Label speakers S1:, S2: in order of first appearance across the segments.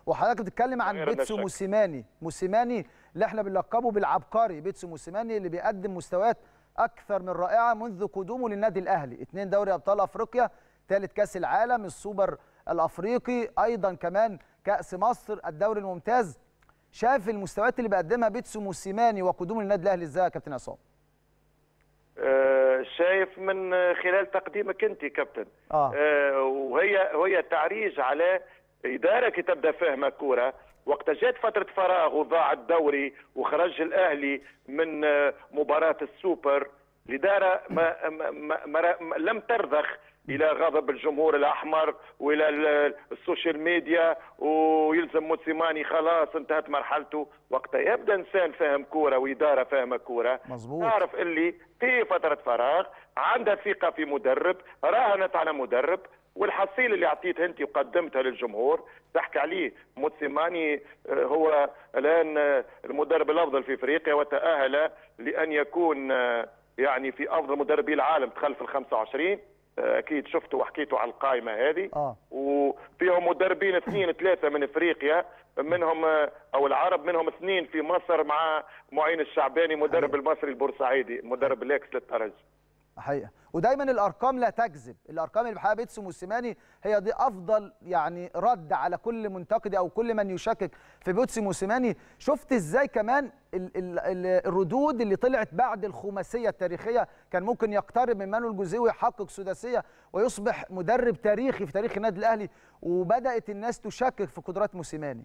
S1: وحضرتك بتتكلم عن
S2: غير
S1: بيتسو
S2: نفسك.
S1: موسيماني موسيماني اللي احنا بنلقبه بالعبقري بيتسو موسيماني اللي بيقدم مستويات اكثر من رائعه منذ قدومه للنادي الاهلي اثنين دوري ابطال افريقيا ثالث كاس العالم السوبر الافريقي ايضا كمان كاس مصر الدوري الممتاز شايف المستويات اللي بيقدمها بيتسو موسيماني وقدومه للنادي الاهلي ازاي يا كابتن عصام
S2: آه، شايف من آه، خلال تقديمك انت كابتن
S1: آه.
S2: آه، وهي وهي تعريج على اداره كي تبدا فاهمه كوره وقت جات فتره فراغ وضاع الدوري وخرج الاهلي من آه، مباراه السوبر الاداره ما ما ما ما ما لم ترضخ الى غضب الجمهور الاحمر والى ال- السوشيال ميديا ويلزم موسيماني خلاص انتهت مرحلته وقتها يبدا انسان فاهم كوره واداره فاهمه كوره
S1: مظبوط.
S2: تعرف اللي في فتره فراغ عندها ثقه في مدرب راهنت على مدرب والحصيله اللي اعطيتها انت وقدمتها للجمهور تحكي عليه موتسيماني آه، هو الان آه، المدرب الافضل في افريقيا وتاهل لان يكون آه، يعني في افضل مدربي العالم تخلف ال 25 آه، اكيد شفتوا وحكيتوا على القائمه هذه
S1: اه
S2: وفيهم مدربين اثنين ثلاثه من افريقيا منهم آه، او العرب منهم اثنين في مصر مع معين الشعباني مدرب
S1: حقيقة.
S2: المصري البورسعيدي مدرب الاكس للترجي
S1: حقيقه ودايما الارقام لا تكذب الارقام اللي بيحققها بيتسو موسيماني هي دي افضل يعني رد على كل منتقد او كل من يشكك في بيتسو موسيماني شفت ازاي كمان ال ال ال الردود اللي طلعت بعد الخماسيه التاريخيه كان ممكن يقترب من مانويل جوزيه ويحقق سداسيه ويصبح مدرب تاريخي في تاريخ النادي الاهلي وبدات الناس تشكك في قدرات موسيماني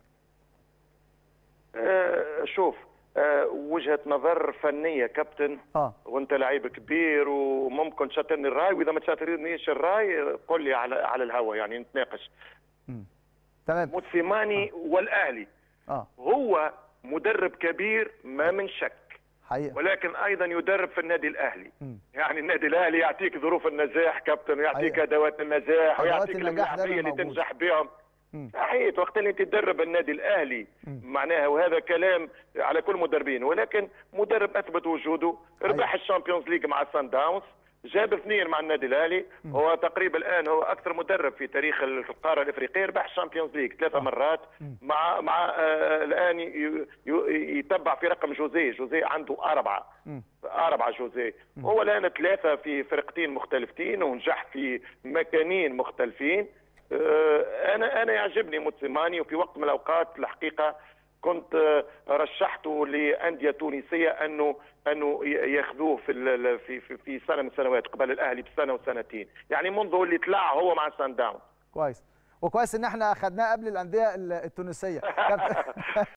S2: آه، شوف آه، وجهه نظر فنيه كابتن
S1: اه
S2: وانت لعيب كبير وممكن تشاطرني الراي واذا ما تشاطرنيش الراي قل لي على على الهوا يعني نتناقش
S1: تمام
S2: موتسيماني والاهلي
S1: اه
S2: هو مدرب كبير ما من شك
S1: حقيقه
S2: ولكن ايضا يدرب في النادي الاهلي
S1: مم.
S2: يعني النادي الاهلي يعطيك ظروف النجاح كابتن ويعطيك
S1: حقيقة.
S2: ادوات النجاح
S1: أدوات
S2: ويعطيك
S1: النجاح دايما
S2: الملاعبيه اللي
S1: موجودة.
S2: تنجح بهم
S1: مم.
S2: صحيح وقت اللي تدرب النادي الاهلي
S1: مم.
S2: معناها وهذا كلام على كل المدربين ولكن مدرب اثبت وجوده ربح الشامبيونز ليج مع سان داونز جاب اثنين مع النادي الاهلي هو تقريبا الان هو اكثر مدرب في تاريخ القاره الافريقيه ربح الشامبيونز ليج ثلاثه مرات مع مع آه الان ي- ي- يتبع في رقم جوزيه جوزيه عنده اربعه
S1: مم.
S2: أربعة جوزيه هو الآن ثلاثة في فرقتين مختلفتين ونجح في مكانين مختلفين آه، أنا أنا يعجبني موتسيماني وفي وقت من الأوقات الحقيقة كنت آه، رشحته لأندية تونسية أنه أنه ي- ياخذوه في ال- في في- في سنة من السنوات قبل الأهلي بسنة وسنتين يعني منذ اللي طلع هو مع سان داون
S1: كويس وكويس ان احنا اخذناه قبل الانديه التونسيه كابتن